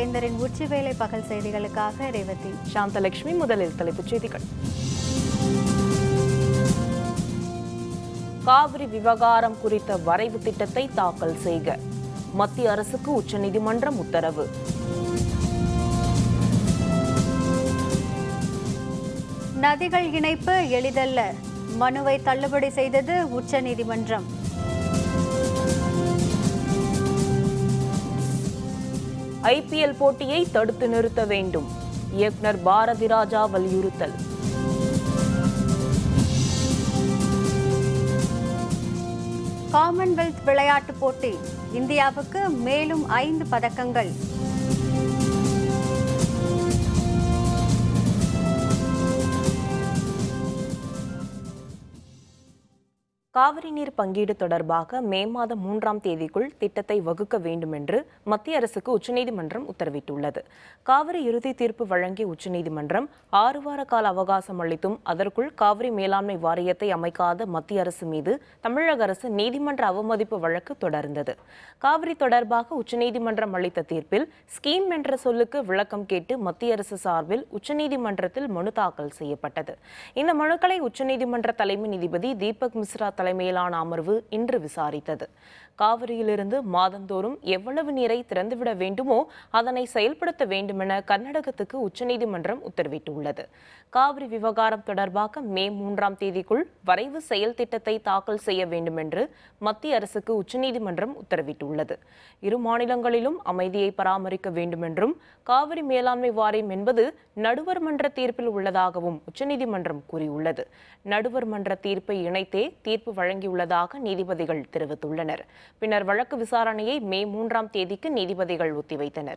வேந்தரின் உச்சிவேளை பகல் செய்திகளுக்காக ரேவதி சாந்தலட்சுமி முதலில் தலைப்புச் செய்திகள் காவிரி விவகாரம் குறித்த வரைவு திட்டத்தை தாக்கல் செய்க மத்திய அரசுக்கு உச்சநீதிமன்றம் உத்தரவு நதிகள் இணைப்பு எளிதல்ல மனுவை தள்ளுபடி செய்தது உச்சநீதிமன்றம் ஐபிஎல் போட்டியை தடுத்து நிறுத்த வேண்டும் இயக்குனர் பாரதி ராஜா வலியுறுத்தல் காமன்வெல்த் விளையாட்டுப் போட்டி இந்தியாவுக்கு மேலும் ஐந்து பதக்கங்கள் காவிரி நீர் பங்கீடு தொடர்பாக மே மாதம் மூன்றாம் தேதிக்குள் திட்டத்தை வகுக்க வேண்டும் என்று மத்திய அரசுக்கு உச்சநீதிமன்றம் உத்தரவிட்டுள்ளது காவிரி இறுதி தீர்ப்பு வழங்கிய உச்சநீதிமன்றம் ஆறு வார கால அவகாசம் அளித்தும் அதற்குள் காவிரி மேலாண்மை வாரியத்தை அமைக்காத மத்திய அரசு மீது தமிழக அரசு நீதிமன்ற அவமதிப்பு வழக்கு தொடர்ந்தது காவிரி தொடர்பாக உச்சநீதிமன்றம் அளித்த தீர்ப்பில் ஸ்கீம் என்ற சொல்லுக்கு விளக்கம் கேட்டு மத்திய அரசு சார்பில் உச்சநீதிமன்றத்தில் மனு தாக்கல் செய்யப்பட்டது இந்த மனுக்களை உச்சநீதிமன்ற தலைமை நீதிபதி தீபக் மிஸ்ரா தலைமையிலான அமர்வு இன்று விசாரித்தது காவிரியிலிருந்து மாதந்தோறும் எவ்வளவு நீரை திறந்துவிட வேண்டுமோ அதனை செயல்படுத்த வேண்டுமென கர்நாடகத்துக்கு உச்சநீதிமன்றம் உத்தரவிட்டுள்ளது காவிரி விவகாரம் தொடர்பாக மே மூன்றாம் தேதிக்குள் வரைவு செயல் திட்டத்தை தாக்கல் செய்ய வேண்டும் என்று மத்திய அரசுக்கு உச்சநீதிமன்றம் உத்தரவிட்டுள்ளது இரு மாநிலங்களிலும் அமைதியை பராமரிக்க வேண்டுமென்றும் காவிரி மேலாண்மை வாரியம் என்பது நடுவர் மன்ற தீர்ப்பில் உள்ளதாகவும் உச்சநீதிமன்றம் கூறியுள்ளது நடுவர் மன்ற தீர்ப்பை இணைத்தே தீர்ப்பு வழங்கியுள்ளதாக நீதிபதிகள் தெரிவித்துள்ளனர் பின்னர் வழக்கு விசாரணையை மே மூன்றாம் தேதிக்கு நீதிபதிகள் ஒத்திவைத்தனர்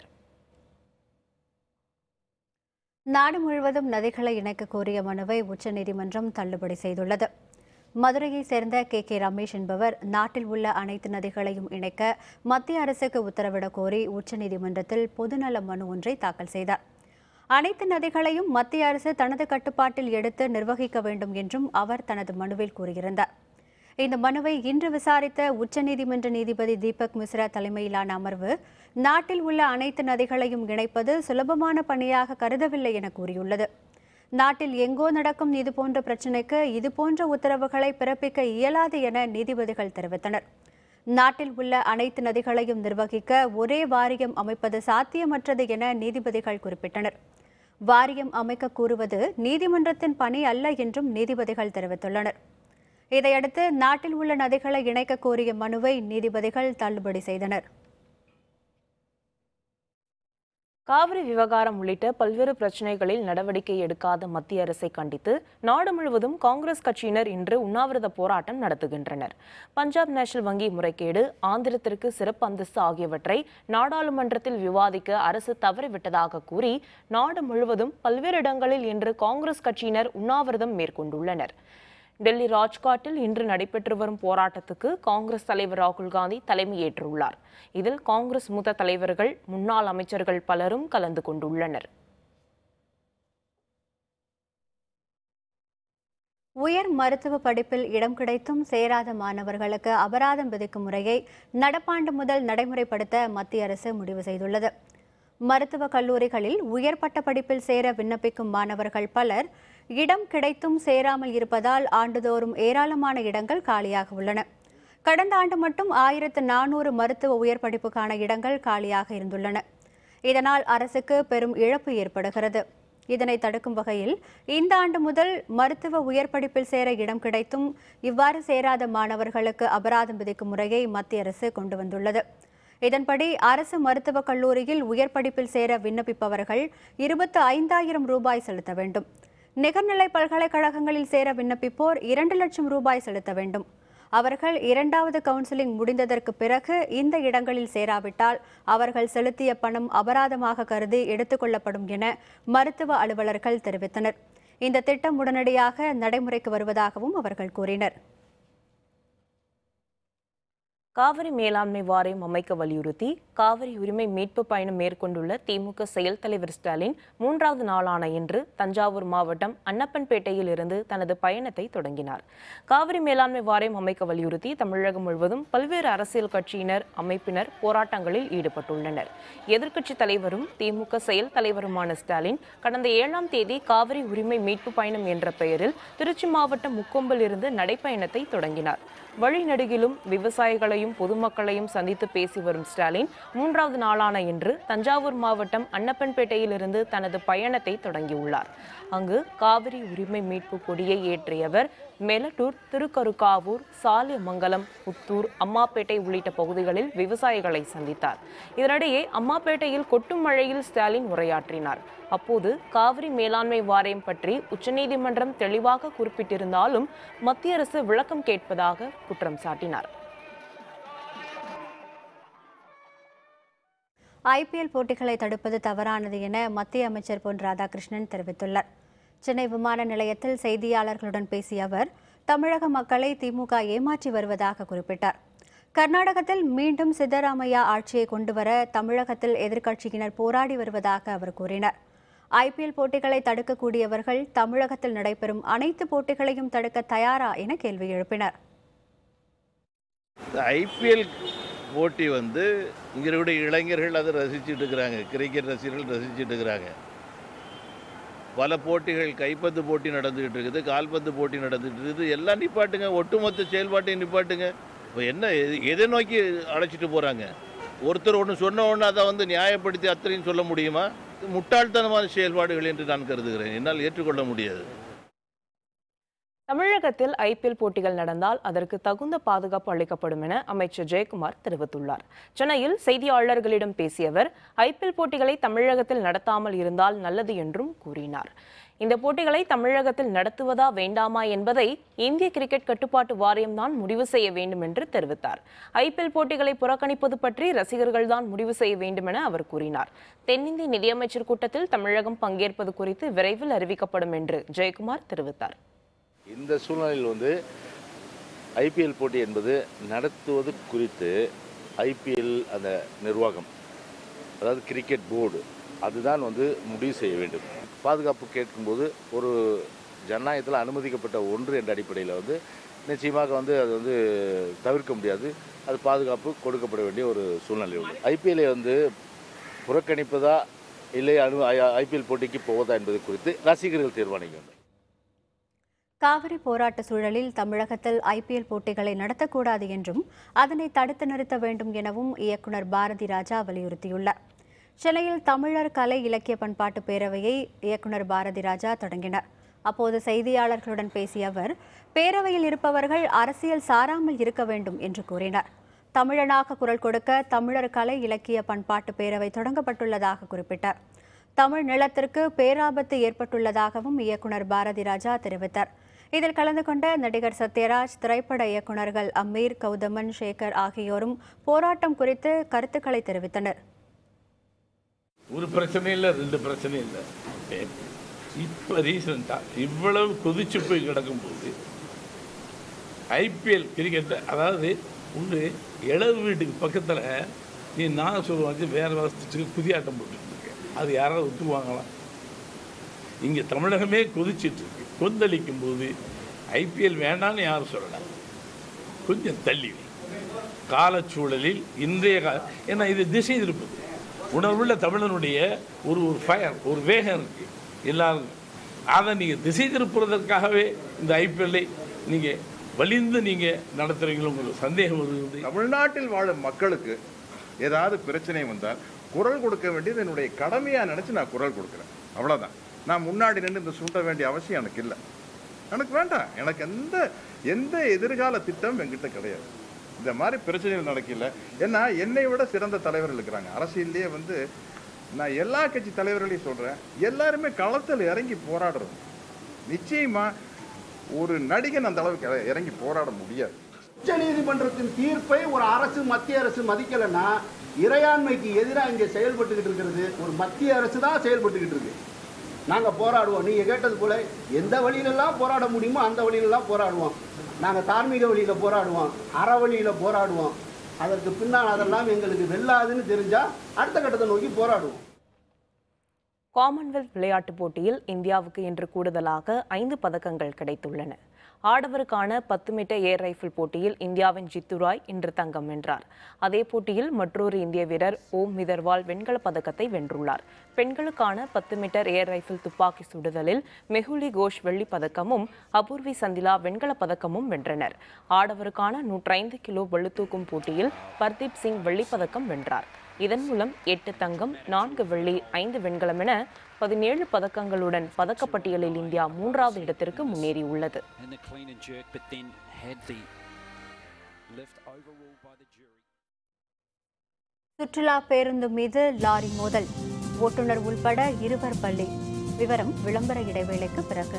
நாடு முழுவதும் நதிகளை இணைக்க கோரிய மனுவை உச்சநீதிமன்றம் தள்ளுபடி செய்துள்ளது மதுரையைச் சேர்ந்த கே கே ரமேஷ் என்பவர் நாட்டில் உள்ள அனைத்து நதிகளையும் இணைக்க மத்திய அரசுக்கு உத்தரவிடக் கோரி உச்சநீதிமன்றத்தில் பொதுநல மனு ஒன்றை தாக்கல் செய்தார் அனைத்து நதிகளையும் மத்திய அரசு தனது கட்டுப்பாட்டில் எடுத்து நிர்வகிக்க வேண்டும் என்றும் அவர் தனது மனுவில் கூறியிருந்தார் இந்த மனுவை இன்று விசாரித்த உச்சநீதிமன்ற நீதிபதி தீபக் மிஸ்ரா தலைமையிலான அமர்வு நாட்டில் உள்ள அனைத்து நதிகளையும் இணைப்பது சுலபமான பணியாக கருதவில்லை என கூறியுள்ளது நாட்டில் எங்கோ நடக்கும் இதுபோன்ற பிரச்சினைக்கு இதுபோன்ற உத்தரவுகளை பிறப்பிக்க இயலாது என நீதிபதிகள் தெரிவித்தனர் நாட்டில் உள்ள அனைத்து நதிகளையும் நிர்வகிக்க ஒரே வாரியம் அமைப்பது சாத்தியமற்றது என நீதிபதிகள் குறிப்பிட்டனர் வாரியம் அமைக்க கூறுவது நீதிமன்றத்தின் பணி அல்ல என்றும் நீதிபதிகள் தெரிவித்துள்ளனர் இதையடுத்து நாட்டில் உள்ள நதிகளை இணைக்க கோரிய மனுவை நீதிபதிகள் தள்ளுபடி செய்தனர் காவிரி விவகாரம் உள்ளிட்ட பல்வேறு பிரச்சனைகளில் நடவடிக்கை எடுக்காத மத்திய அரசை கண்டித்து நாடு முழுவதும் காங்கிரஸ் கட்சியினர் இன்று உண்ணாவிரத போராட்டம் நடத்துகின்றனர் பஞ்சாப் நேஷனல் வங்கி முறைகேடு ஆந்திரத்திற்கு சிறப்பு அந்தஸ்து ஆகியவற்றை நாடாளுமன்றத்தில் விவாதிக்க அரசு தவறிவிட்டதாக கூறி நாடு முழுவதும் பல்வேறு இடங்களில் இன்று காங்கிரஸ் கட்சியினர் உண்ணாவிரதம் மேற்கொண்டுள்ளனர் டெல்லி ராஜ்காட்டில் இன்று நடைபெற்று வரும் போராட்டத்துக்கு காங்கிரஸ் தலைவர் ராகுல் காந்தி தலைமையேற்றுள்ளார் இதில் காங்கிரஸ் மூத்த தலைவர்கள் முன்னாள் அமைச்சர்கள் பலரும் கலந்து கொண்டுள்ளனர் உயர் மருத்துவ படிப்பில் இடம் கிடைத்தும் சேராத மாணவர்களுக்கு அபராதம் விதிக்கும் முறையை நடப்பாண்டு முதல் நடைமுறைப்படுத்த மத்திய அரசு முடிவு செய்துள்ளது மருத்துவக் கல்லூரிகளில் உயர் பட்ட படிப்பில் சேர விண்ணப்பிக்கும் மாணவர்கள் பலர் இடம் கிடைத்தும் சேராமல் இருப்பதால் ஆண்டுதோறும் ஏராளமான இடங்கள் காலியாக உள்ளன கடந்த ஆண்டு மட்டும் ஆயிரத்து நானூறு மருத்துவ உயர் படிப்புக்கான இடங்கள் காலியாக இருந்துள்ளன இதனால் அரசுக்கு பெரும் இழப்பு ஏற்படுகிறது இதனை தடுக்கும் வகையில் இந்த ஆண்டு முதல் மருத்துவ உயர் படிப்பில் சேர இடம் கிடைத்தும் இவ்வாறு சேராத மாணவர்களுக்கு அபராதம் விதிக்கும் முறையை மத்திய அரசு கொண்டு வந்துள்ளது இதன்படி அரசு மருத்துவக் கல்லூரியில் உயர் படிப்பில் சேர விண்ணப்பிப்பவர்கள் இருபத்து ஐந்தாயிரம் ரூபாய் செலுத்த வேண்டும் நிகர்நிலை பல்கலைக்கழகங்களில் சேர விண்ணப்பிப்போர் இரண்டு லட்சம் ரூபாய் செலுத்த வேண்டும் அவர்கள் இரண்டாவது கவுன்சிலிங் முடிந்ததற்கு பிறகு இந்த இடங்களில் சேராவிட்டால் அவர்கள் செலுத்திய பணம் அபராதமாக கருதி எடுத்துக்கொள்ளப்படும் என மருத்துவ அலுவலர்கள் தெரிவித்தனர் இந்த திட்டம் உடனடியாக நடைமுறைக்கு வருவதாகவும் அவர்கள் கூறினர் காவிரி மேலாண்மை வாரியம் அமைக்க வலியுறுத்தி காவிரி உரிமை மீட்பு பயணம் மேற்கொண்டுள்ள திமுக செயல் தலைவர் ஸ்டாலின் மூன்றாவது நாளான இன்று தஞ்சாவூர் மாவட்டம் அன்னப்பன்பேட்டையில் இருந்து தனது பயணத்தை தொடங்கினார் காவிரி மேலாண்மை வாரியம் அமைக்க வலியுறுத்தி தமிழகம் முழுவதும் பல்வேறு அரசியல் கட்சியினர் அமைப்பினர் போராட்டங்களில் ஈடுபட்டுள்ளனர் எதிர்க்கட்சித் தலைவரும் திமுக செயல் தலைவருமான ஸ்டாலின் கடந்த ஏழாம் தேதி காவிரி உரிமை மீட்பு பயணம் என்ற பெயரில் திருச்சி மாவட்டம் முக்கொம்பில் இருந்து நடைப்பயணத்தை தொடங்கினார் வழிநெடுகிலும் விவசாயிகளையும் பொதுமக்களையும் சந்தித்து பேசி வரும் ஸ்டாலின் மூன்றாவது நாளான இன்று தஞ்சாவூர் மாவட்டம் அன்னப்பன்பேட்டையிலிருந்து தனது பயணத்தை தொடங்கியுள்ளார் அங்கு காவிரி உரிமை மீட்பு கொடியை ஏற்றியவர் மெலட்டூர் திருக்கருக்காவூர் சாலியமங்கலம் புத்தூர் அம்மாப்பேட்டை உள்ளிட்ட பகுதிகளில் விவசாயிகளை சந்தித்தார் இதனிடையே அம்மாப்பேட்டையில் கொட்டும் மழையில் ஸ்டாலின் உரையாற்றினார் அப்போது காவிரி மேலாண்மை வாரியம் பற்றி உச்சநீதிமன்றம் தெளிவாக குறிப்பிட்டிருந்தாலும் மத்திய அரசு விளக்கம் கேட்பதாக குற்றம் சாட்டினார் ஐபிஎல் போட்டிகளை தடுப்பது தவறானது என மத்திய அமைச்சர் பொன் ராதாகிருஷ்ணன் தெரிவித்துள்ளார் சென்னை விமான நிலையத்தில் செய்தியாளர்களுடன் பேசிய அவர் தமிழக மக்களை திமுக ஏமாற்றி வருவதாக குறிப்பிட்டார் கர்நாடகத்தில் மீண்டும் சித்தராமையா ஆட்சியை கொண்டுவர தமிழகத்தில் எதிர்க்கட்சியினர் போராடி வருவதாக அவர் கூறினார் ஐபிஎல் போட்டிகளை தடுக்கக்கூடியவர்கள் தமிழகத்தில் நடைபெறும் அனைத்து போட்டிகளையும் தடுக்க தயாரா என கேள்வி எழுப்பினர் ஐபிஎல் போட்டி வந்து இங்கே இருக்கக்கூடிய இளைஞர்கள் அதை ரசிச்சுட்டு இருக்கிறாங்க கிரிக்கெட் ரசிகர்கள் ரசிச்சுட்டு இருக்கிறாங்க பல போட்டிகள் கைப்பந்து போட்டி நடந்துகிட்டு இருக்குது கால்பந்து போட்டி நடந்துகிட்டு இருக்குது எல்லாம் நிப்பாட்டுங்க ஒட்டுமொத்த செயல்பாட்டையும் நிப்பாட்டுங்க இப்போ என்ன எது- எதை நோக்கி அழைச்சிட்டு போகிறாங்க ஒருத்தர் ஒன்று சொன்ன உடனே அதை வந்து நியாயப்படுத்தி அத்தனையும் சொல்ல முடியுமா இது முட்டாள்தனமான செயல்பாடுகள் என்று நான் கருதுகிறேன் என்னால் ஏற்றுக்கொள்ள முடியாது தமிழகத்தில் ஐபிஎல் போட்டிகள் நடந்தால் அதற்கு தகுந்த பாதுகாப்பு அளிக்கப்படும் என அமைச்சர் ஜெயக்குமார் தெரிவித்துள்ளார் சென்னையில் செய்தியாளர்களிடம் பேசிய அவர் ஐபிஎல் போட்டிகளை தமிழகத்தில் நடத்தாமல் இருந்தால் நல்லது என்றும் கூறினார் இந்த போட்டிகளை தமிழகத்தில் நடத்துவதா வேண்டாமா என்பதை இந்திய கிரிக்கெட் கட்டுப்பாட்டு வாரியம்தான் முடிவு செய்ய வேண்டும் என்று தெரிவித்தார் ஐபிஎல் போட்டிகளை புறக்கணிப்பது பற்றி ரசிகர்கள்தான் முடிவு செய்ய வேண்டும் என அவர் கூறினார் தென்னிந்திய நிதியமைச்சர் கூட்டத்தில் தமிழகம் பங்கேற்பது குறித்து விரைவில் அறிவிக்கப்படும் என்று ஜெயக்குமார் தெரிவித்தார் இந்த சூழ்நிலையில் வந்து ஐபிஎல் போட்டி என்பது நடத்துவது குறித்து ஐபிஎல் அந்த நிர்வாகம் அதாவது கிரிக்கெட் போர்டு அதுதான் வந்து முடிவு செய்ய வேண்டும் பாதுகாப்பு கேட்கும்போது ஒரு ஜனநாயகத்தில் அனுமதிக்கப்பட்ட ஒன்று என்ற அடிப்படையில் வந்து நிச்சயமாக வந்து அது வந்து தவிர்க்க முடியாது அது பாதுகாப்பு கொடுக்கப்பட வேண்டிய ஒரு சூழ்நிலை உள்ளது ஐபிஎல்லை வந்து புறக்கணிப்பதா இல்லை அனு ஐபிஎல் போட்டிக்கு போவதா என்பது குறித்து ரசிகர்கள் தீர்மானிக்க வேண்டும் காவிரி போராட்ட சூழலில் தமிழகத்தில் ஐபிஎல் போட்டிகளை நடத்தக்கூடாது என்றும் அதனை தடுத்து நிறுத்த வேண்டும் எனவும் இயக்குனர் பாரதி ராஜா வலியுறுத்தியுள்ளார் சென்னையில் தமிழர் கலை இலக்கிய பண்பாட்டு பேரவையை இயக்குனர் பாரதி ராஜா தொடங்கினார் அப்போது செய்தியாளர்களுடன் பேசிய அவர் பேரவையில் இருப்பவர்கள் அரசியல் சாராமல் இருக்க வேண்டும் என்று கூறினார் தமிழனாக குரல் கொடுக்க தமிழர் கலை இலக்கிய பண்பாட்டு பேரவை தொடங்கப்பட்டுள்ளதாக குறிப்பிட்டார் தமிழ் நிலத்திற்கு பேராபத்து ஏற்பட்டுள்ளதாகவும் இயக்குனர் பாரதி ராஜா தெரிவித்தார் இதில் கலந்து கொண்ட நடிகர் சத்யராஜ் திரைப்பட இயக்குனர்கள் அமீர் கௌதமன் சேகர் ஆகியோரும் போராட்டம் குறித்து கருத்துக்களை தெரிவித்தனர் ஒரு பிரச்சனை இல்லை ரெண்டு பிரச்சனை இல்லை இப்போ ரீசெண்டாக இவ்வளவு கொதிச்சு போய் கிடக்கும்போது ஐபிஎல் கிரிக்கெட்டை அதாவது உண்டு இளவு வீட்டுக்கு பக்கத்தில் நீ நான் சொல்லுவாச்சு வேற வருஷத்துக்கு புதிய ஆட்டம் போட்டுட்டு இருக்கேன் அது யாராவது ஒத்துக்குவாங்களாம் இங்கே தமிழகமே கொதிச்சிட்டு இருக்கு கொந்தளிக்கும் போது ஐபிஎல் வேண்டாம்னு யாரும் சொல்லலாம் கொஞ்சம் தள்ளி வை. காலச்சூழலில் இன்றைய கா ஏன்னா இது திசை திருப்பது உணர்வுள்ள தமிழனுடைய ஒரு ஒரு ஃபயர் ஒரு வேகம் இருக்கு எல்லாரும் அதை நீங்கள் திசை திருப்புறதற்காகவே இந்த ஐபிஎல்லை நீங்கள் வலிந்து நீங்கள் நடத்துறீங்களோ உங்களுக்கு சந்தேகம் வருது தமிழ்நாட்டில் வாழும் மக்களுக்கு ஏதாவது பிரச்சனை வந்தால் குரல் கொடுக்க வேண்டியது என்னுடைய கடமையா நினைச்சு நான் குரல் கொடுக்குறேன் அவ்வளவுதான் நான் முன்னாடி நின்று இந்த சுண்ட வேண்டிய அவசியம் எனக்கு இல்லை எனக்கு வேண்டாம் எனக்கு எந்த எந்த எதிர்கால திட்டம் என்கிட்ட கிடையாது இந்த மாதிரி பிரச்சனைகள் நடக்கல ஏன்னா என்னை விட சிறந்த தலைவர்கள் இருக்கிறாங்க அரசியல்லையே வந்து நான் எல்லா கட்சி தலைவர்களையும் சொல்றேன் எல்லாருமே களத்தில் இறங்கி போராடுறோம் நிச்சயமா ஒரு நடிகன் அந்த அளவுக்கு இற- இறங்கி போராட முடியாது உச்ச நீதிமன்றத்தின் தீர்ப்பை ஒரு அரசு மத்திய அரசு மதிக்கலைன்னா இறையாண்மைக்கு எதிராக இங்கே செயல்பட்டுக்கிட்டு இருக்கிறது ஒரு மத்திய அரசு தான் செயல்பட்டுக்கிட்டு இருக்கு நாங்கள் போராடுவோம் நீங்கள் கேட்டது போல எந்த வழியிலெல்லாம் போராட முடியுமோ அந்த வழியிலெல்லாம் போராடுவோம் நாங்கள் தார்மீக வழியில் போராடுவோம் அற வழியில் போராடுவோம் அதற்கு பின்னால் அதெல்லாம் எங்களுக்கு வெல்லாதுன்னு தெரிஞ்சால் அடுத்த கட்டத்தை நோக்கி போராடுவோம் காமன்வெல்த் விளையாட்டுப் போட்டியில் இந்தியாவுக்கு இன்று கூடுதலாக ஐந்து பதக்கங்கள் கிடைத்துள்ளன ஆடவருக்கான பத்து மீட்டர் ஏர் ரைஃபிள் போட்டியில் இந்தியாவின் ஜித்து ராய் இன்று தங்கம் வென்றார் அதே போட்டியில் மற்றொரு இந்திய வீரர் ஓம் மிதர்வால் வெண்கலப் பதக்கத்தை வென்றுள்ளார் பெண்களுக்கான பத்து மீட்டர் ஏர் ரைஃபிள் துப்பாக்கி சுடுதலில் மெஹுலி கோஷ் வெள்ளிப் பதக்கமும் அபூர்வி சந்திலா வெண்கலப் பதக்கமும் வென்றனர் ஆடவருக்கான நூற்றைந்து கிலோ பளுதூக்கும் போட்டியில் பர்தீப் சிங் வெள்ளிப் பதக்கம் வென்றார் இதன் மூலம் எட்டு தங்கம் நான்கு வெள்ளி ஐந்து வெண்கலம் என பதினேழு பதக்கங்களுடன் பதக்கப்பட்டியலில் இந்தியா மூன்றாவது இடத்திற்கு முன்னேறியுள்ளது in the clean and jerk, but then had the lift overruled by the jury. சுற்றுலா பேருந்து மீது லாரி மோதல் ஓட்டுநர் உள்பட இருவர் பள்ளி விவரம் விளம்பர இடைவேளைக்கு பிறகு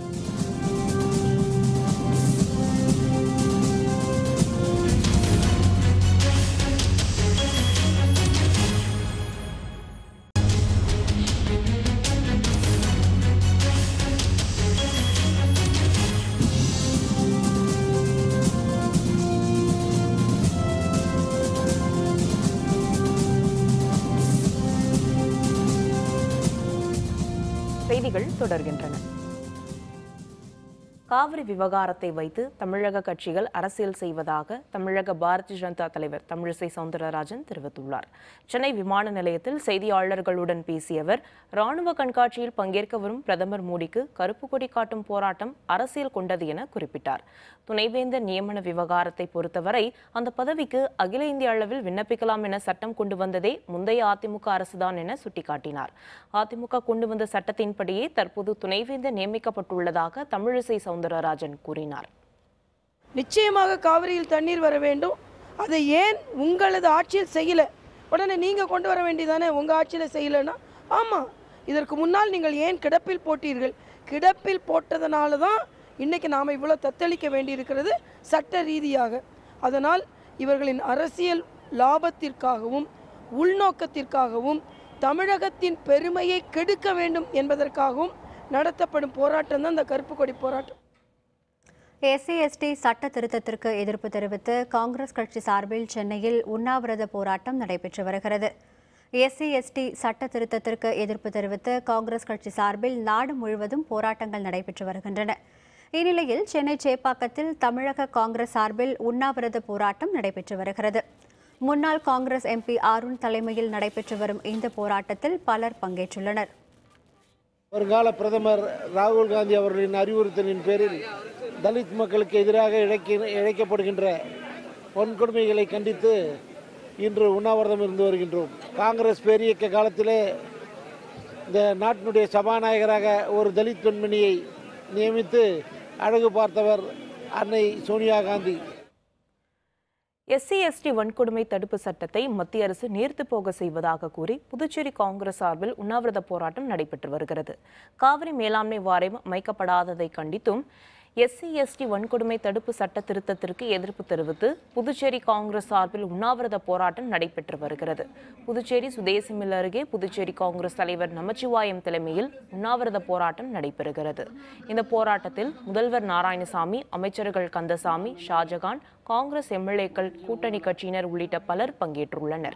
செய்திகள் தொடர்கின்றன காவிரி விவகாரத்தை வைத்து தமிழக கட்சிகள் அரசியல் செய்வதாக தமிழக பாரதிய ஜனதா தலைவர் தமிழிசை சவுந்தரராஜன் தெரிவித்துள்ளார் சென்னை விமான நிலையத்தில் செய்தியாளர்களுடன் பேசிய அவர் ராணுவ கண்காட்சியில் பங்கேற்க வரும் பிரதமர் மோடிக்கு கருப்பு கொடி காட்டும் போராட்டம் அரசியல் கொண்டது என குறிப்பிட்டார் துணைவேந்தர் நியமன விவகாரத்தை பொறுத்தவரை அந்த பதவிக்கு அகில இந்திய அளவில் விண்ணப்பிக்கலாம் என சட்டம் கொண்டு வந்ததே முந்தைய அதிமுக அரசுதான் என சுட்டிக்காட்டினார் அதிமுக கொண்டு வந்த சட்டத்தின்படியே தற்போது துணைவேந்தர் நியமிக்கப்பட்டுள்ளதாக தமிழிசை சவுந்தரராஜன் கூறினார் நிச்சயமாக காவிரியில் தண்ணீர் வர வேண்டும் அதை ஏன் உங்களது ஆட்சியில் செய்யல உடனே நீங்கள் கொண்டு வர வேண்டியதானே உங்கள் ஆட்சியில் செய்யலைன்னா ஆமாம் இதற்கு முன்னால் நீங்கள் ஏன் கிடப்பில் போட்டீர்கள் கிடப்பில் போட்டதனால தான் இன்னைக்கு நாம் இவ்வளோ தத்தளிக்க வேண்டியிருக்கிறது சட்ட ரீதியாக அதனால் இவர்களின் அரசியல் லாபத்திற்காகவும் உள்நோக்கத்திற்காகவும் தமிழகத்தின் பெருமையை கெடுக்க வேண்டும் என்பதற்காகவும் நடத்தப்படும் போராட்டம் தான் இந்த கருப்பு கொடி போராட்டம் எஸ்சி எஸ்டி சட்ட திருத்தத்திற்கு எதிர்ப்பு தெரிவித்து காங்கிரஸ் கட்சி சார்பில் சென்னையில் உண்ணாவிரத போராட்டம் நடைபெற்று வருகிறது எஸ்சி எஸ்டி சட்ட திருத்தத்திற்கு எதிர்ப்பு தெரிவித்து காங்கிரஸ் கட்சி சார்பில் நாடு முழுவதும் போராட்டங்கள் நடைபெற்று வருகின்றன இந்நிலையில் சென்னை சேப்பாக்கத்தில் தமிழக காங்கிரஸ் சார்பில் உண்ணாவிரத போராட்டம் நடைபெற்று வருகிறது முன்னாள் காங்கிரஸ் எம்பி அருண் தலைமையில் நடைபெற்று வரும் இந்த போராட்டத்தில் பலர் பங்கேற்றுள்ளனர் வருங்கால பிரதமர் ராகுல் காந்தி அவர்களின் அறிவுறுத்தலின் பேரில் தலித் மக்களுக்கு எதிராக இழைக்க இழைக்கப்படுகின்ற வன்கொடுமைகளை கண்டித்து இன்று உண்ணாவிரதம் இருந்து வருகின்றோம் காங்கிரஸ் பேரியக்க காலத்திலே இந்த நாட்டினுடைய சபாநாயகராக ஒரு தலித் பெண்மணியை நியமித்து அழகு பார்த்தவர் அன்னை சோனியா காந்தி எஸ்சி எஸ்டி வன்கொடுமை தடுப்பு சட்டத்தை மத்திய அரசு நீர்த்து போக செய்வதாக கூறி புதுச்சேரி காங்கிரஸ் சார்பில் உண்ணாவிரத போராட்டம் நடைபெற்று வருகிறது காவிரி மேலாண்மை வாரியம் அமைக்கப்படாததை கண்டித்தும் எஸ்சி எஸ்டி வன்கொடுமை தடுப்பு சட்ட திருத்தத்திற்கு எதிர்ப்பு தெரிவித்து புதுச்சேரி காங்கிரஸ் சார்பில் உண்ணாவிரத போராட்டம் நடைபெற்று வருகிறது புதுச்சேரி சுதேசி மில் அருகே புதுச்சேரி காங்கிரஸ் தலைவர் நமச்சிவாயம் தலைமையில் உண்ணாவிரத போராட்டம் நடைபெறுகிறது இந்த போராட்டத்தில் முதல்வர் நாராயணசாமி அமைச்சர்கள் கந்தசாமி ஷாஜகான் காங்கிரஸ் எம்எல்ஏக்கள் கூட்டணி கட்சியினர் உள்ளிட்ட பலர் பங்கேற்றுள்ளனர்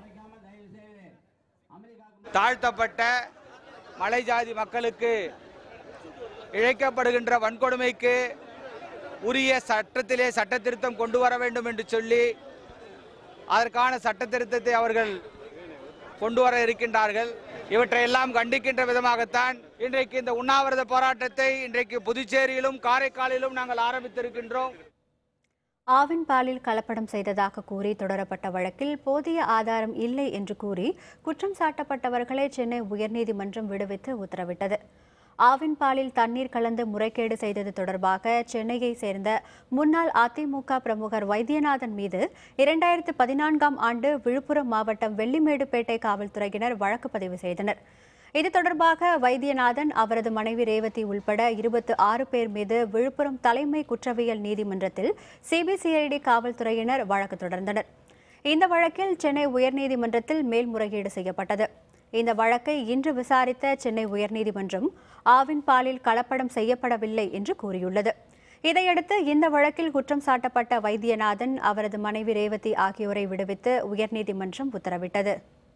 தாழ்த்தப்பட்ட மலை ஜாதி மக்களுக்கு இழைக்கப்படுகின்ற வன்கொடுமைக்கு உரிய சட்டத்திலே சட்ட திருத்தம் கொண்டு வர வேண்டும் என்று சொல்லி அதற்கான சட்ட திருத்தத்தை அவர்கள் கொண்டு வர இருக்கின்றார்கள் இவற்றையெல்லாம் கண்டிக்கின்ற விதமாகத்தான் இன்றைக்கு இந்த உண்ணாவிரத போராட்டத்தை இன்றைக்கு புதுச்சேரியிலும் காரைக்காலிலும் நாங்கள் ஆரம்பித்திருக்கின்றோம் ஆவின் பாலில் கலப்படம் செய்ததாக கூறி தொடரப்பட்ட வழக்கில் போதிய ஆதாரம் இல்லை என்று கூறி குற்றம் சாட்டப்பட்டவர்களை சென்னை உயர்நீதிமன்றம் விடுவித்து உத்தரவிட்டது ஆவின் பாலில் தண்ணீர் கலந்து முறைகேடு செய்தது தொடர்பாக சென்னையை சேர்ந்த முன்னாள் அதிமுக பிரமுகர் வைத்தியநாதன் மீது இரண்டாயிரத்து பதினான்காம் ஆண்டு விழுப்புரம் மாவட்டம் வெள்ளிமேடுபேட்டை காவல்துறையினர் வழக்கு பதிவு செய்தனர் இது தொடர்பாக வைத்தியநாதன் அவரது மனைவி ரேவதி உள்பட இருபத்து ஆறு பேர் மீது விழுப்புரம் தலைமை குற்றவியல் நீதிமன்றத்தில் சிபிசிஐடி காவல்துறையினர் வழக்கு தொடர்ந்தனர் இந்த வழக்கில் சென்னை உயர்நீதிமன்றத்தில் மேல்முறையீடு செய்யப்பட்டது இந்த வழக்கை இன்று விசாரித்த சென்னை உயர்நீதிமன்றம் ஆவின் பாலில் கலப்படம் செய்யப்படவில்லை என்று கூறியுள்ளது இதையடுத்து இந்த வழக்கில் குற்றம் சாட்டப்பட்ட வைத்தியநாதன் அவரது மனைவி ரேவதி ஆகியோரை விடுவித்து உயர்நீதிமன்றம் உத்தரவிட்டது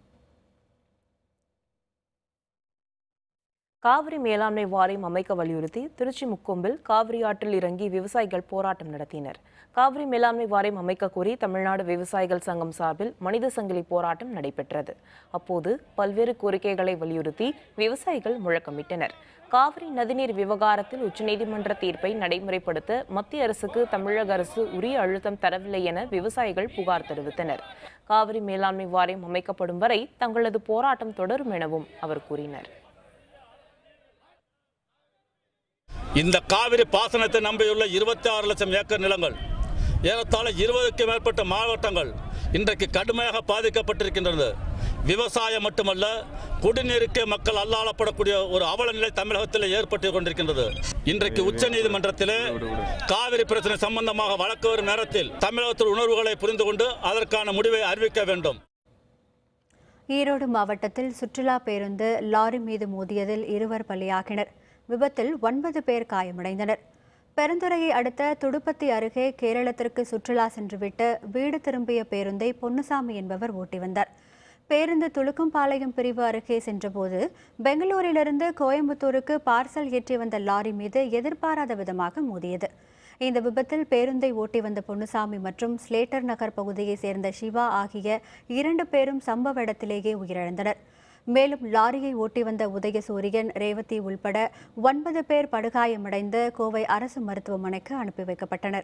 காவிரி மேலாண்மை வாரியம் அமைக்க வலியுறுத்தி திருச்சி முக்கொம்பில் காவிரி ஆற்றில் இறங்கி விவசாயிகள் போராட்டம் நடத்தினர் காவிரி மேலாண்மை வாரியம் அமைக்க கோரி தமிழ்நாடு விவசாயிகள் சங்கம் சார்பில் மனித சங்கிலி போராட்டம் நடைபெற்றது அப்போது பல்வேறு கோரிக்கைகளை வலியுறுத்தி விவசாயிகள் முழக்கமிட்டனர் காவிரி நதிநீர் விவகாரத்தில் உச்சநீதிமன்ற தீர்ப்பை நடைமுறைப்படுத்த மத்திய அரசுக்கு தமிழக அரசு உரிய அழுத்தம் தரவில்லை என விவசாயிகள் புகார் தெரிவித்தனர் காவிரி மேலாண்மை வாரியம் அமைக்கப்படும் வரை தங்களது போராட்டம் தொடரும் எனவும் அவர் கூறினர் இந்த காவிரி பாசனத்தை நம்பியுள்ள இருபத்தி ஆறு லட்சம் ஏக்கர் நிலங்கள் ஏறத்தாழ இருபதுக்கு மேற்பட்ட மாவட்டங்கள் இன்றைக்கு கடுமையாக பாதிக்கப்பட்டிருக்கின்றது விவசாயம் மட்டுமல்ல குடிநீருக்கே மக்கள் அல்லாளப்படக்கூடிய ஒரு அவல நிலை தமிழகத்தில் ஏற்பட்டு கொண்டிருக்கின்றது இன்றைக்கு உச்ச நீதிமன்றத்திலே காவிரி பிரச்சனை சம்பந்தமாக வழக்கு வரும் நேரத்தில் தமிழகத்தில் உணர்வுகளை புரிந்து கொண்டு அதற்கான முடிவை அறிவிக்க வேண்டும் ஈரோடு மாவட்டத்தில் சுற்றுலா பேருந்து லாரி மீது மோதியதில் இருவர் பலியாகினர் விபத்தில் ஒன்பது பேர் காயமடைந்தனர் பெருந்துறையை அடுத்த துடுப்பத்தி அருகே கேரளத்திற்கு சுற்றுலா சென்றுவிட்டு வீடு திரும்பிய பேருந்தை பொன்னுசாமி என்பவர் ஓட்டி வந்தார் பேருந்து துலுக்கம்பாளையம் பிரிவு அருகே சென்றபோது பெங்களூரிலிருந்து கோயம்புத்தூருக்கு பார்சல் ஏற்றி வந்த லாரி மீது எதிர்பாராத விதமாக மோதியது இந்த விபத்தில் பேருந்தை ஓட்டி வந்த பொன்னுசாமி மற்றும் ஸ்லேட்டர் நகர் பகுதியைச் சேர்ந்த சிவா ஆகிய இரண்டு பேரும் சம்பவ இடத்திலேயே உயிரிழந்தனர் மேலும் லாரியை ஓட்டி வந்த உதயசூரியன் ரேவதி உள்பட ஒன்பது பேர் படுகாயமடைந்து கோவை அரசு மருத்துவமனைக்கு அனுப்பி வைக்கப்பட்டனர்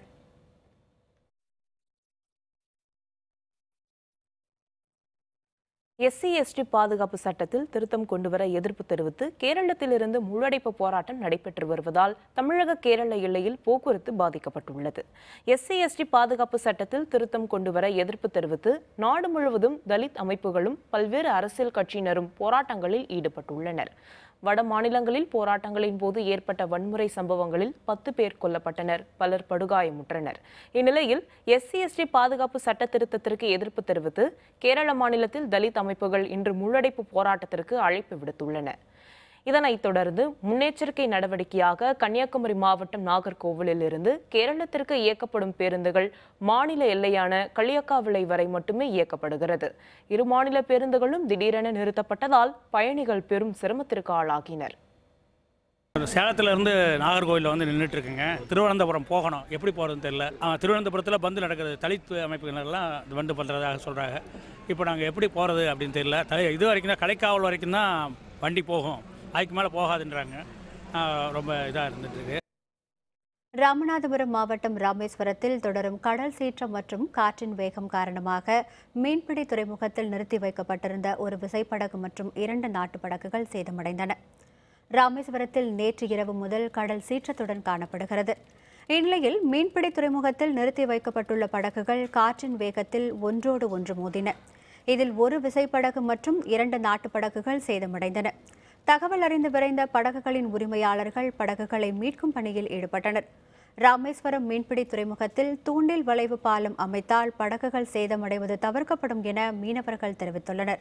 எஸ்சி எஸ்டி பாதுகாப்பு சட்டத்தில் திருத்தம் கொண்டுவர எதிர்ப்பு தெரிவித்து கேரளத்திலிருந்து முழடைப்பு போராட்டம் நடைபெற்று வருவதால் தமிழக கேரள எல்லையில் போக்குவரத்து பாதிக்கப்பட்டுள்ளது எஸ்சி எஸ்டி பாதுகாப்பு சட்டத்தில் திருத்தம் கொண்டுவர எதிர்ப்பு தெரிவித்து நாடு முழுவதும் தலித் அமைப்புகளும் பல்வேறு அரசியல் கட்சியினரும் போராட்டங்களில் ஈடுபட்டுள்ளனர் வட மாநிலங்களில் போராட்டங்களின் போது ஏற்பட்ட வன்முறை சம்பவங்களில் பத்து பேர் கொல்லப்பட்டனர் பலர் படுகாயமுற்றனர் இந்நிலையில் எஸ்சி எஸ்டி பாதுகாப்பு சட்ட திருத்தத்திற்கு எதிர்ப்பு தெரிவித்து கேரள மாநிலத்தில் தலித் அமைப்புகள் இன்று முழடைப்பு போராட்டத்திற்கு அழைப்பு விடுத்துள்ளன இதனைத் தொடர்ந்து முன்னெச்சரிக்கை நடவடிக்கையாக கன்னியாகுமரி மாவட்டம் நாகர்கோவிலில் இருந்து கேரளத்திற்கு இயக்கப்படும் பேருந்துகள் மாநில எல்லையான களியக்காவிளை வரை மட்டுமே இயக்கப்படுகிறது இரு மாநில பேருந்துகளும் திடீரென நிறுத்தப்பட்டதால் பயணிகள் பெரும் சிரமத்திற்கு ஆளாகினர் சேலத்துல இருந்து நாகர்கோவிலில் வந்து நின்றுட்டு இருக்குங்க திருவனந்தபுரம் போகணும் எப்படி போகிறதுன்னு தெரியல ஆ, திருவனந்தபுரத்தில் பந்து நடக்குது தலித் அமைப்புகள் எல்லாம் இது வந்து பண்ணுறதாக சொல்கிறாங்க இப்போ நாங்கள் எப்படி போகிறது அப்படின்னு தெரியல தலை இது வரைக்கும் தான் கடைக்காவல் வரைக்கும் தான் வண்டி போகும் அதுக்கு மேலே போகாதுன்றாங்க ஆ, ரொம்ப இதாக இருந்துகிட்ருக்கு ராமநாதபுரம் மாவட்டம் ராமேஸ்வரத்தில் தொடரும் கடல் சீற்றம் மற்றும் காற்றின் வேகம் காரணமாக மீன்பிடி துறைமுகத்தில் நிறுத்தி வைக்கப்பட்டிருந்த ஒரு விசைப்படகு மற்றும் இரண்டு நாட்டு படகுகள் சேதமடைந்தன ராமேஸ்வரத்தில் நேற்று இரவு முதல் கடல் சீற்றத்துடன் காணப்படுகிறது இந்நிலையில் மீன்பிடி துறைமுகத்தில் நிறுத்தி வைக்கப்பட்டுள்ள படகுகள் காற்றின் வேகத்தில் ஒன்றோடு ஒன்று மோதின இதில் ஒரு விசைப்படகு மற்றும் இரண்டு நாட்டு படகுகள் சேதமடைந்தன தகவல் அறிந்து விரைந்த படகுகளின் உரிமையாளர்கள் படகுகளை மீட்கும் பணியில் ஈடுபட்டனர் ராமேஸ்வரம் மீன்பிடி துறைமுகத்தில் தூண்டில் வளைவு பாலம் அமைத்தால் படகுகள் சேதமடைவது தவிர்க்கப்படும் என மீனவர்கள் தெரிவித்துள்ளனர்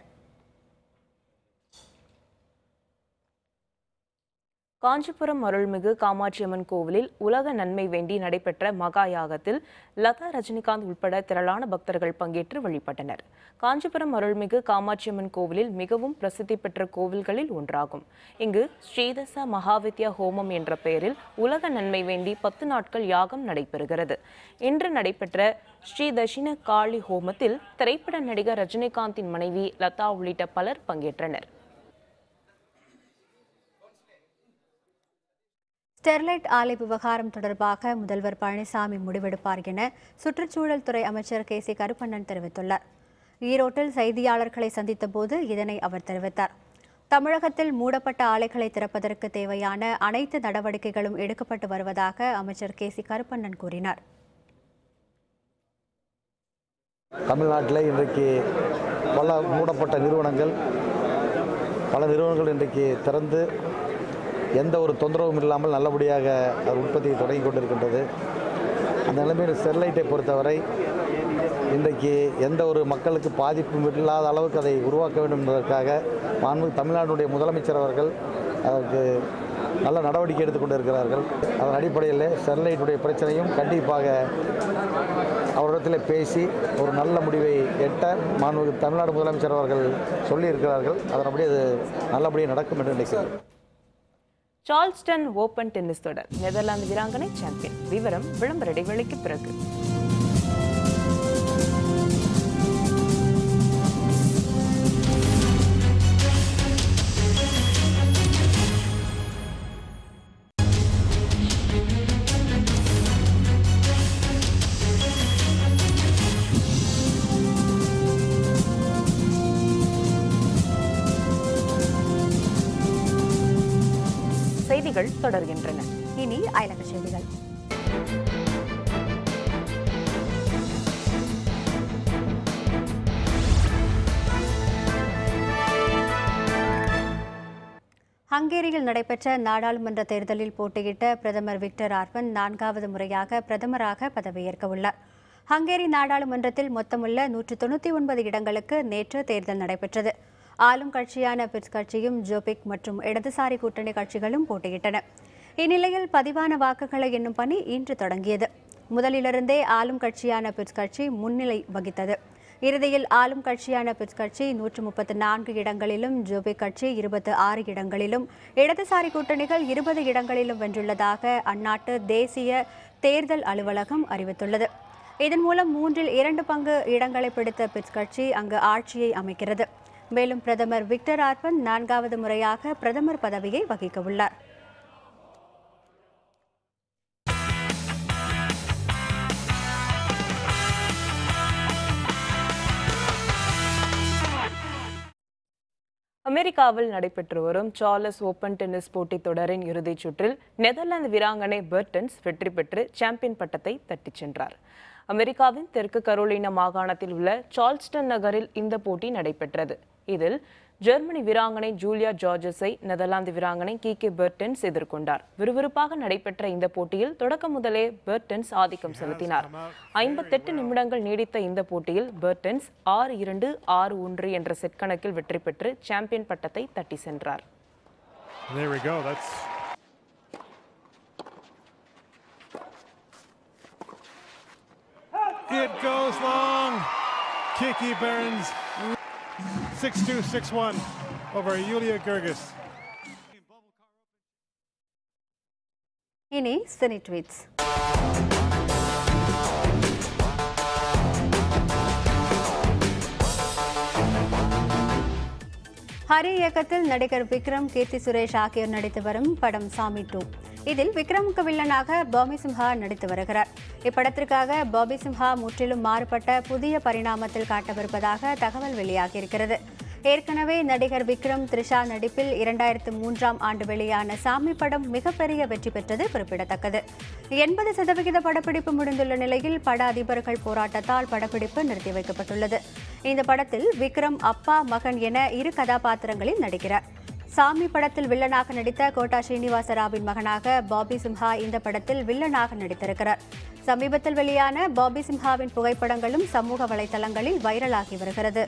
காஞ்சிபுரம் அருள்மிகு காமாட்சியம்மன் கோவிலில் உலக நன்மை வேண்டி நடைபெற்ற மகா யாகத்தில் லதா ரஜினிகாந்த் உட்பட திரளான பக்தர்கள் பங்கேற்று வழிபட்டனர் காஞ்சிபுரம் அருள்மிகு காமாட்சியம்மன் கோவிலில் மிகவும் பிரசித்தி பெற்ற கோவில்களில் ஒன்றாகும் இங்கு ஸ்ரீதச மகாவித்யா ஹோமம் என்ற பெயரில் உலக நன்மை வேண்டி பத்து நாட்கள் யாகம் நடைபெறுகிறது இன்று நடைபெற்ற ஸ்ரீ தட்சிண காளி ஹோமத்தில் திரைப்பட நடிகர் ரஜினிகாந்தின் மனைவி லதா உள்ளிட்ட பலர் பங்கேற்றனர் ஸ்டெர்லைட் ஆலை விவகாரம் தொடர்பாக முதல்வர் பழனிசாமி முடிவெடுப்பார் என சுற்றுச்சூழல் துறை அமைச்சர் கே சி கருப்பண்ணன் தெரிவித்துள்ளார் ஈரோட்டில் செய்தியாளர்களை சந்தித்த போது இதனை அவர் தெரிவித்தார் தமிழகத்தில் மூடப்பட்ட ஆலைகளை திறப்பதற்கு தேவையான அனைத்து நடவடிக்கைகளும் எடுக்கப்பட்டு வருவதாக அமைச்சர் கே சி கருப்பண்ணன் கூறினார் தமிழ்நாட்டில் இன்றைக்கு பல மூடப்பட்ட நிறுவனங்கள் பல நிறுவனங்கள் இன்றைக்கு திறந்து எந்த ஒரு தொந்தரவும் இல்லாமல் நல்லபடியாக அது உற்பத்தியை தொடங்கி கொண்டிருக்கின்றது அந்த நிலைமையில் ஸ்டெர்லைட்டை பொறுத்தவரை இன்றைக்கு எந்த ஒரு மக்களுக்கு பாதிப்பும் இல்லாத அளவுக்கு அதை உருவாக்க வேண்டும் என்பதற்காக மாண்பு தமிழ்நாடுடைய முதலமைச்சர் அவர்கள் அதற்கு நல்ல நடவடிக்கை எடுத்துக்கொண்டு இருக்கிறார்கள் அதன் அடிப்படையில் ஸ்டெர்லைட்டுடைய பிரச்சனையும் கண்டிப்பாக அவரிடத்தில் பேசி ஒரு நல்ல முடிவை எட்ட மாண்பு தமிழ்நாடு முதலமைச்சர் அவர்கள் சொல்லியிருக்கிறார்கள் அதன்படி அது நல்லபடியாக நடக்கும் என்று நினைக்கிறேன் சார்ல்ஸ்டன் ஓபன் டென்னிஸ் தொடர் நெதர்லாந்து வீராங்கனை சாம்பியன் விவரம் விளம்பர இடைவேளைக்கு பிறகு செய்திகள் தொடர்கின்றன இனி அயலக செய்திகள் ஹங்கேரியில் நடைபெற்ற நாடாளுமன்ற தேர்தலில் போட்டியிட்ட பிரதமர் விக்டர் ஆர்பன் நான்காவது முறையாக பிரதமராக பதவியேற்க உள்ளார் ஹங்கேரி நாடாளுமன்றத்தில் மொத்தமுள்ள நூற்று தொண்ணூற்றி ஒன்பது இடங்களுக்கு நேற்று தேர்தல் நடைபெற்றது ஆளும் கட்சியான பிட்ஸ் கட்சியும் ஜோபிக் மற்றும் இடதுசாரி கூட்டணி கட்சிகளும் போட்டியிட்டன இந்நிலையில் பதிவான வாக்குகளை எண்ணும் பணி இன்று தொடங்கியது முதலிலிருந்தே ஆளும் கட்சியான பிட்ஸ் கட்சி முன்னிலை வகித்தது இறுதியில் ஆளும் கட்சியான பிட்ஸ் கட்சி நூற்று முப்பத்து நான்கு இடங்களிலும் ஜோபிக் கட்சி இருபத்து ஆறு இடங்களிலும் இடதுசாரி கூட்டணிகள் இருபது இடங்களிலும் வென்றுள்ளதாக அந்நாட்டு தேசிய தேர்தல் அலுவலகம் அறிவித்துள்ளது இதன் மூலம் மூன்றில் இரண்டு பங்கு இடங்களை பிடித்த பிட்ஸ் கட்சி அங்கு ஆட்சியை அமைக்கிறது மேலும் பிரதமர் விக்டர் ஆர்பன் நான்காவது முறையாக பிரதமர் பதவியை வகிக்க உள்ளார் அமெரிக்காவில் நடைபெற்று வரும் சார்லஸ் ஓபன் டென்னிஸ் போட்டித் தொடரின் இறுதிச் சுற்றில் நெதர்லாந்து வீராங்கனை பெர்டன்ஸ் வெற்றி பெற்று சாம்பியன் பட்டத்தை தட்டிச் சென்றார் அமெரிக்காவின் தெற்கு கரோலினா மாகாணத்தில் உள்ள சார்ல்ஸ்டன் நகரில் இந்த போட்டி நடைபெற்றது இதில் ஜெர்மனி வீராங்கனை ஜூலியா ஜார்ஜஸை நெதர்லாந்து வீராங்கனை கீகே பெர்டன்ஸ் எதிர்கொண்டார் விறுவிறுப்பாக நடைபெற்ற இந்த போட்டியில் தொடக்கம் முதலே பெர்டன்ஸ் ஆதிக்கம் செலுத்தினார் ஐம்பத்தெட்டு நிமிடங்கள் நீடித்த இந்த போட்டியில் பெர்டன்ஸ் ஆறு இரண்டு ஆறு ஒன்று என்ற செட் கணக்கில் வெற்றி பெற்று சாம்பியன் பட்டத்தை தட்டி சென்றார் There we go. That's it goes long. Kiki Burns 6-2, 6-1 over Yulia Gergis. இனி சினி ட்வீட்ஸ் ஹரி இயக்கத்தில் நடிகர் விக்ரம் கீர்த்தி சுரேஷ் ஆகியோர் நடித்து வரும் படம் சாமி டூ இதில் விக்ரமுக்கு வில்லனாக பாபி சிம்ஹா நடித்து வருகிறார் இப்படத்திற்காக பாபி சிம்ஹா முற்றிலும் மாறுபட்ட புதிய பரிணாமத்தில் காட்டவிருப்பதாக தகவல் வெளியாகியிருக்கிறது ஏற்கனவே நடிகர் விக்ரம் த்ரிஷா நடிப்பில் இரண்டாயிரத்து மூன்றாம் ஆண்டு வெளியான சாமி படம் மிகப்பெரிய வெற்றி பெற்றது குறிப்பிடத்தக்கது எண்பது சதவிகித படப்பிடிப்பு முடிந்துள்ள நிலையில் பட அதிபர்கள் போராட்டத்தால் படப்பிடிப்பு நிறுத்தி வைக்கப்பட்டுள்ளது இந்த படத்தில் விக்ரம் அப்பா மகன் என இரு கதாபாத்திரங்களில் நடிக்கிறார் சாமி படத்தில் வில்லனாக நடித்த கோட்டா ஸ்ரீனிவாச ராவின் மகனாக பாபி சிம்ஹா இந்த படத்தில் வில்லனாக நடித்திருக்கிறார் சமீபத்தில் வெளியான பாபி சிம்ஹாவின் புகைப்படங்களும் சமூக வலைதளங்களில் வைரலாகி வருகிறது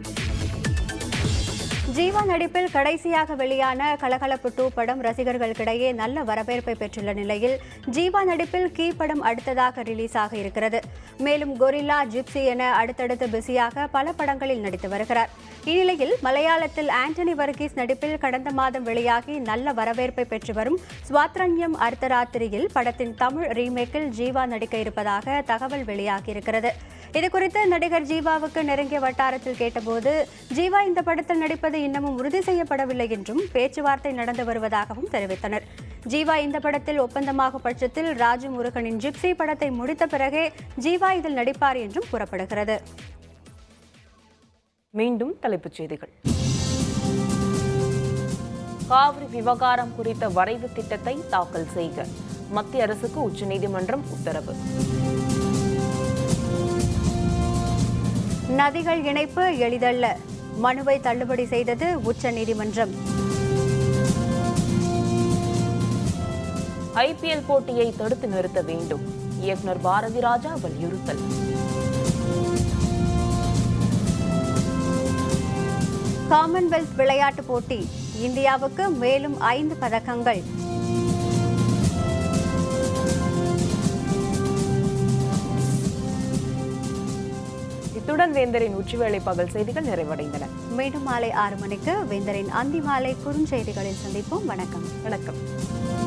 ஜீவா நடிப்பில் கடைசியாக வெளியான கலகலப்பு டூ படம் ரசிகர்களுக்கிடையே நல்ல வரவேற்பை பெற்றுள்ள நிலையில் ஜீவா நடிப்பில் கீ படம் அடுத்ததாக ரிலீஸ் ஆக இருக்கிறது மேலும் கொரில்லா ஜிப்சி என அடுத்தடுத்து பிஸியாக பல படங்களில் நடித்து வருகிறார் இந்நிலையில் மலையாளத்தில் ஆண்டனி வர்கீஸ் நடிப்பில் கடந்த மாதம் வெளியாகி நல்ல வரவேற்பை பெற்று வரும் ஸ்வாத்ரண்யம் அர்த்தராத்திரியில் படத்தின் தமிழ் ரீமேக்கில் ஜீவா நடிக்க இருப்பதாக தகவல் வெளியாகியிருக்கிறது இதுகுறித்து நடிகர் ஜீவாவுக்கு நெருங்கிய வட்டாரத்தில் கேட்டபோது ஜீவா இந்த படத்தில் நடிப்பது இன்னமும் உறுதி செய்யப்படவில்லை என்றும் பேச்சுவார்த்தை நடந்து வருவதாகவும் தெரிவித்தனர் ஜீவா இந்த படத்தில் ஒப்பந்தமாகும் பட்சத்தில் ராஜு முருகனின் ஜிப்சி படத்தை முடித்த பிறகே ஜீவா இதில் நடிப்பார் என்றும் கூறப்படுகிறது மீண்டும் தலைப்புச் செய்திகள் காவிரி விவகாரம் குறித்த வரைவு திட்டத்தை தாக்கல் செய்க மத்திய அரசுக்கு உச்சநீதிமன்றம் உத்தரவு நதிகள் இணைப்பு எளிதல்ல மனுவை தள்ளுபடி செய்தது உச்சநீதிமன்றம் ஐபிஎல் போட்டியை தடுத்து நிறுத்த வேண்டும் இயக்குனர் பாரதி ராஜா வலியுறுத்தல் காமன்வெல்த் விளையாட்டுப் போட்டி இந்தியாவுக்கு மேலும் ஐந்து பதக்கங்கள் இத்துடன் வேந்தரின் உச்சிவேளை பகல் செய்திகள் நிறைவடைந்தன மீண்டும் மாலை ஆறு மணிக்கு வேந்தரின் அந்தி மாலை குறுஞ்செய்திகளில் சந்திப்போம் வணக்கம் வணக்கம்